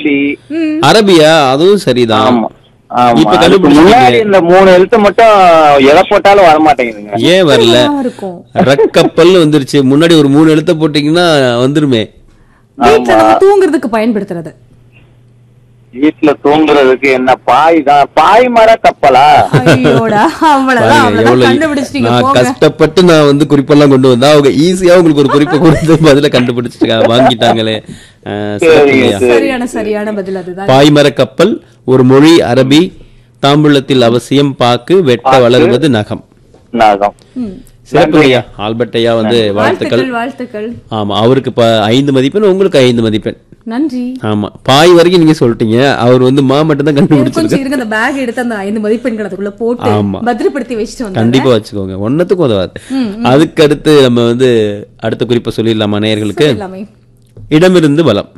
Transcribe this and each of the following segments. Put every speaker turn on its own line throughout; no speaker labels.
ம்.
அரபியா அதுவும் சரிதான்
ஆமா ஆமா
இப்ப
அதுக்கு
கண்டுபிடிச்சிட்டீங்க.
முன்னாடி இந்த மூணு எழுத்து மட்டும் எதை போட்டாலும் வர மாட்டேங்குதுங்க
ஏன் வரல
எப்படிலாம் இருக்கும்
ரக்கப்பல் வந்துருச்சு முன்னாடி ஒரு மூணு எழுத்த போட்டீங்கன்னா வந்துருமே
வீட்டுல நம்ம தூங்குறதுக்கு பயன்படுத்துறது
வீட்டுல தூங்குறதுக்கு என்ன பாய் தான் பாய் மர கப்பலா
ஐயோடா அவ்வளவுதான்
பாருங்க,
அவ்வளவுதான்
எவ்வளவு
கண்டுபிடிச்சிட்டீங்க
நான்
போங்க
கஷ்டப்பட்டு நான் வந்து குறிப்பெல்லாம் கொண்டு வந்தா அவங்க ஈஸியா உங்களுக்கு ஒரு குறிப்பை கொடுத்து பதில கண்டுபிடிச்சிருக்காங்க வாங்கிட்டாங்களே அஹ், சிறப்பு
சரிங்க,
இல்லையா?
சரி.
சரியான சரியான பதில் அதுதான்
பாய்மர கப்பல் ஒரு மொழி அரபி தாம்பூலத்தில் அவசியம் பாக்கு வெட்ட
பாக்கு.
வளருவது நகம்
நாகம்
ம்.
சிறப்பு இல்லையா ஆல்பர்ட் ஐயா வந்து வாழ்த்துக்கள்
வாழ்த்துக்கள் வாழ்த்துக்கள்
ஆமா அவருக்கு இப்ப ஐந்து மதிப்பெண் உங்களுக்கு ஐந்து மதிப்பெண்
நன்றி
ஆமா பாய் வரைக்கும் நீங்க சொல்லிட்டீங்க அவர் வந்து மா மட்டும் தான் கண்டுபிடிச்சிருக்காரு
கொஞ்சம் இருங்க அந்த பேக் எடுத்து அந்த ஐந்து மதிப்பெண்கள் அதுக்குள்ள போட்டு
ஆமா.
பத்திரப்படுத்தி வச்சுட்டு வந்தேன்
கண்டிப்பா வச்சுக்கோங்க ஒன்னத்துக்கும் உதவாது அதுக்கு அடுத்து நம்ம வந்து அடுத்த குறிப்பை சொல்லிடலாமா நேயர்களுக்கு
எல்லாமே
இடமிருந்து பலம்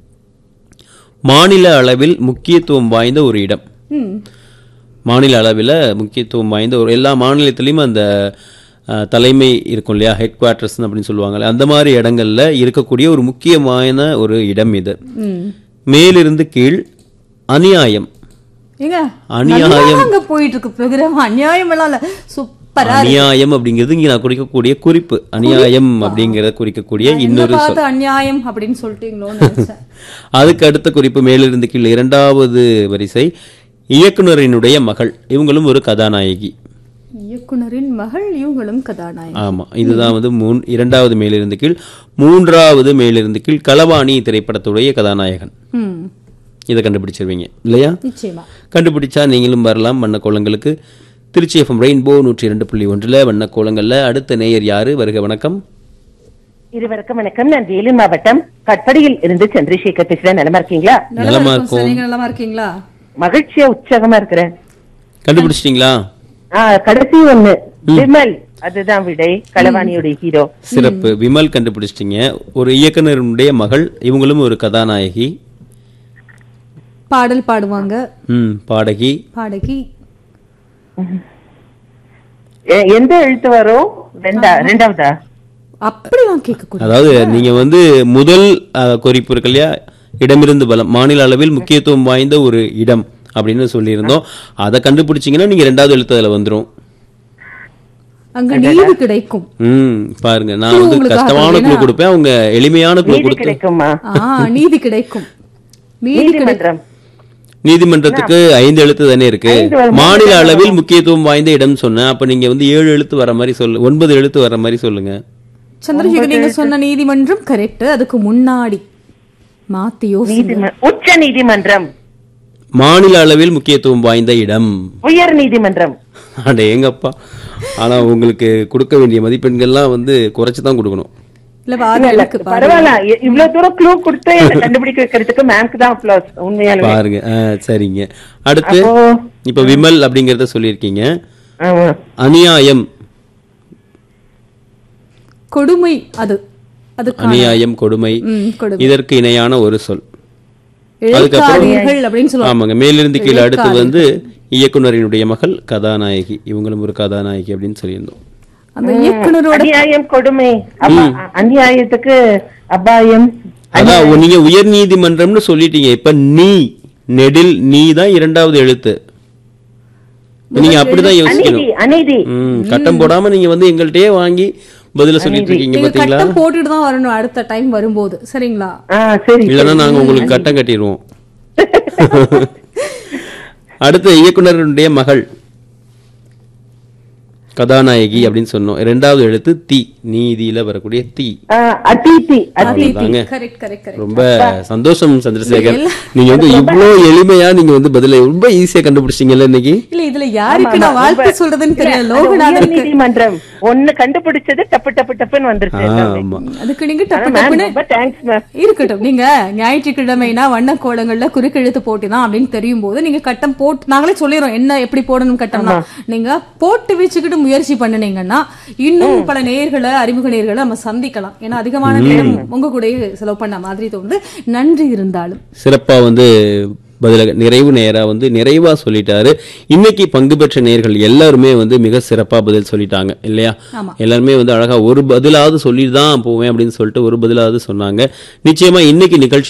மாநில அளவில் முக்கியத்துவம் வாய்ந்த ஒரு இடம்
ம்
மாநில அளவில் முக்கியத்துவம் வாய்ந்த ஒரு எல்லா மாநிலத்திலையும் அந்த அஹ், தலைமை இருக்கும் இல்லையா ஹெட் குவார்ட்டர்ஸ் அப்படின்னு சொல்லுவாங்கல்ல அந்த மாதிரி இடங்கள்ல இருக்கக்கூடிய ஒரு முக்கியமான ஒரு இடம் இது
ம்
மேலிருந்து கீழ் அநியாயம்
ஏங்க
அநியாயம்.
நல்லா அங்க போயிட்டு இருக்கு ப்ரோக்ராம் அநியாயம் எல்லாம் இல்ல சூப்பரா இருக்கு.
அநியாயம் அப்படிங்கிறது இங்க நான் குறிக்கக்கூடிய குறிப்பு அநியாயம் அப்படிங்கிறத குறிக்கக்கூடிய
என்ன
இன்னொரு சொல்
பார்த்து அநியாயம் அப்படின்னு சொல்லிட்டீங்களோன்னு நினைச்சேன்
அதுக்கு அடுத்த குறிப்பு மேலிருந்து கீழ் இரண்டாவது வரிசை இயக்குனரினுடைய மகள் இவங்களும் ஒரு கதாநாயகி
இயக்குனரின் மகள் இவங்களும் கதாநாயகி
ஆமா இதுதான் வந்து மூன் இரண்டாவது மேலிருந்து கீழ் மூன்றாவது மேலிருந்து கீழ் களவாணி திரைப்படத்துடைய கதாநாயகன்
ம்
இதை கண்டுபிடிச்சிருவீங்க இல்லையா
நிச்சயமா
கண்டுபிடிச்சா நீங்களும் வரலாம் வண்ண கோலங்களுக்கு திருச்சி எஃப்எம் ரெயின்போ நூற்றி இரண்டு புள்ளி ஒன்றில் வண்ண கோலங்கள்ல அடுத்த நேயர் யாரு வருக வணக்கம்
இருவருக்கும் வணக்கம் நான் வேலூர் மாவட்டம் கட்படியில் இருந்து சந்திரசேகர் பேசுறேன் நலமா இருக்கீங்களா
நல்லா
நலமா
இருக்கும் சார்
இருக்கும்.
நீங்க நலமா இருக்கீங்களா
மகிழ்ச்சியா உற்சாகமா இருக்கிறேன்
கண்டுபிடிச்சிட்டீங்களா
ஆ, கடைசி ஒண்ணு விமல் அதுதான் விடை களவாணியோட ஹீரோ
சிறப்பு விமல் கண்டுபிடிச்சிட்டீங்க ஒரு இயக்குனருடைய மகள் இவங்களும் ஒரு கதாநாயகி
பாடல் பாடுவாங்க
ம் பாடகி
பாடகி
எ- எந்த எழுத்து வரும் ரெண்டா ரெண்டாவதா
அப்படிலாம் கேட்க கூடாது
அதாவது நீங்க வந்து முதல் அஹ், குறிப்பு இருக்கு இல்லையா இடமிருந்து பலம் மாநில அளவில் முக்கியத்துவம் வாய்ந்த ஒரு இடம் அப்படின்னு சொல்லியிருந்தோம் அதை கண்டுபிடிச்சீங்கன்னா நீங்க ரெண்டாவது எழுத்து அதுல வந்துரும்
அங்க நீதி கிடைக்கும்
ம் பாருங்க நான் வந்து
உங்களுக்கு
கஷ்டமான குழு
ஆகலைனா?
கொடுப்பேன் அவங்க எளிமையான குழு
நீதி
கொடுத்து
கிடைக்குமா
ஆ நீதி கிடைக்கும் நீதி கிடைக்கும்
நீதிமன்றம்
நீதிமன்றத்துக்கு ஐந்து எழுத்து தானே இருக்கு
ஐந்து வரும்.
மாநில அளவில் முக்கியத்துவம் வாய்ந்த இடம் சொன்னேன் அப்ப நீங்க வந்து ஏழு எழுத்து வர மாதிரி சொல்லு ஒன்பது எழுத்து வர மாதிரி சொல்லுங்க
சந்திரசேகர் நீங்க சொன்ன நீதிமன்றம் கரெக்ட் அதுக்கு முன்னாடி மாத்தி யோசிங்க
நீதிம உச்ச நீதிமன்றம்
மாநில அளவில் முக்கியத்துவம் வாய்ந்த இடம்
உயர் நீதிமன்றம்
அட எங்கப்பா ஆனா உங்களுக்கு கொடுக்க வேண்டிய மதிப்பெண்கள்லாம் வந்து குறைச்சு தான் கொடுக்கணும்
இல்ல பாருங்க எனக்கு பாருங்க
பரவாயில்ல இ- இவ்வளவு தூரம் க்ளூ கொடுத்து என்ன கண்டுபிடிக்க வைக்கிறதுக்கு மேம்க்கு தான் அப்ளாஸ் உண்மையாலுமே
பாருங்க ஆ, சரிங்க அடுத்து
அப்போ
இப்ப விமல் அப்படிங்கறத சொல்லியிருக்கீங்க
ஆமா.
அநியாயம்
கொடுமை அது அது
அநியாயம் கொடுமை
ம், கொடுமை
இதற்கு இணையான ஒரு சொல்
இழைக்காதீர்கள் அப்படின்னு சொல்லுவாங்க
ஆமாங்க மேலிருந்து கீழே அடுத்து வந்து இயக்குனரினுடைய மகள் கதாநாயகி இவங்களும் ஒரு கதாநாயகி அப்படின்னு சொல்லியிருந்தோம்
அந்த இயக்குனரோட
அநியாயம் கொடுமை அப்ப அநியாயத்துக்கு அபாயம்
அதான் உ- நீங்க உயர் நீதிமன்றம்னு சொல்லிட்டீங்க இப்ப நீ நெடில் நீ தான் இரண்டாவது எழுத்து நீங்க அப்படிதான் யோசிக்கணும்
அநீதி அநீதி
ம் கட்டம் போடாம நீங்க வந்து எங்கள்கிட்டயே வாங்கி பதில சொல்லிட்டு இருக்கீங்க
நீங்க
பாத்தீங்களா
கட்டம் போட்டுட்டு தான் வரணும் அடுத்த டைம் வரும்போது சரிங்களா
ஆ சரி
இல்லைன்னா நாங்க உங்களுக்கு கட்டம் கட்டிடுவோம் அடுத்து இயக்குனருடைய மகள் கதாநாயகி அப்படின்னு சொன்னோம் இரண்டாவது எழுத்து தி நீதியில வரக்கூடிய தி
ஆ, அதித்தி அதி
தாங்க
கரெக்ட் கரெக்ட் கரெக்ட்
ரொம்ப சந்தோஷம் சந்திரசேகர் நீங்க வந்து இவ்ளோ எளிமையா நீங்க வந்து பதில ரொம்ப ஈஸியா கண்டுபிடிச்சீங்கல்ல இன்னைக்கு
இல்ல இதுல யாருக்கு நான் வாழ்த்து சொல்றதுன்னு தெரியல
உயர்
லோகநாதனுக்கு
நீதிமன்றம் ஒண்ணு கண்டுபிடிச்சது டப்பு டப்பு டப்புன்னு வந்துருச்சு எல்லாமே.
ஆமா
அதுக்கு நீங்க
ஆனா
டப்பு
ma'am,
டப்புன்னு
ரொம்ப தேங்க்ஸ் மேம்
இருக்கட்டும் நீங்க ஞாயிற்றுக்கிழமைனா வண்ண கோலங்கள்ல குறுக்கெழுத்து போட்டி தான் அப்படின்னு தெரியும் போது நீங்க கட்டம் போட்டு நாங்களே சொல்லிடுறோம் என்ன எப்படி போடணும் கட்டம்னா நீங்க போட்டு வச்சுக்கிட்டு முயற்சி பண்ணுனீங்கன்னா இன்னும் பல நேயர்களை அறிமுக நேயர்களை நம்ம சந்திக்கலாம் ஏன்னா அதிகமான நேரம் உங்க கூடயே செலவு பண்ண மாதிரி தோணுது நன்றி இருந்தாலும்
சிறப்பா வந்து பதில நிறைவு நேரா வந்து நிறைவா சொல்லிட்டாரு இன்னைக்கு பங்கு பெற்ற நேர்கள் எல்லாருமே வந்து மிக சிறப்பா பதில் சொல்லிட்டாங்க இல்லையா
ஆமா.
எல்லாருமே வந்து அழகா ஒரு பதிலாவது சொல்லிட்டு தான் போவேன் அப்படின்னு சொல்லிட்டு ஒரு பதிலாவது சொன்னாங்க நிச்சயமா இன்னைக்கு நிகழ்ச்சி